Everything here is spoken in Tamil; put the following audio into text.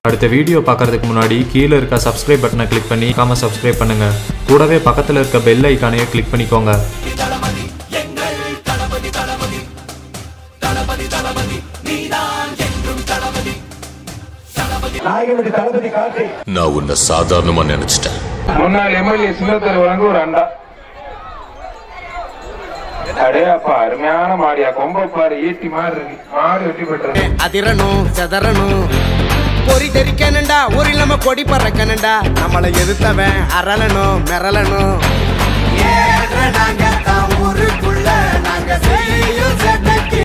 அடுத்த வீடியோ பார்க்கறதுக்கு முன்னாடி கீழே இருக்க சப்ஸ்கிரைப் பட்டனை கிளிக் பண்ணி காம சப்ஸ்கிரைப் பண்ணுங்க கூடவே பக்கத்தில் இருக்க பெல் ஐக்கானையும் கிளிக் பண்ணிக்கோங்க நாயகனுக்கு தளபதி கார்த்திக் நான் உன்னை சாதாரணமா நினைச்சிட்டேன் முன்னாள் எம்எல்ஏ சின்னத்தர் வழங்க ஒரு அண்டா அடே அப்பா அருமையான மாடியா கொம்ப பாரு ஈட்டி மாதிரி இருக்கு மாடு வெட்டி பெற்றது அதிரணும் செதறணும் பொறி தெரிக்கணுண்டா ஊரில் நம்ம கொடி பறக்கணுண்டா நம்மளை எதிர்த்தவன் அரளணும் மிரளணும் நாங்க தான் ஊருக்குள்ள நாங்க செய்யும் சேட்டைக்கு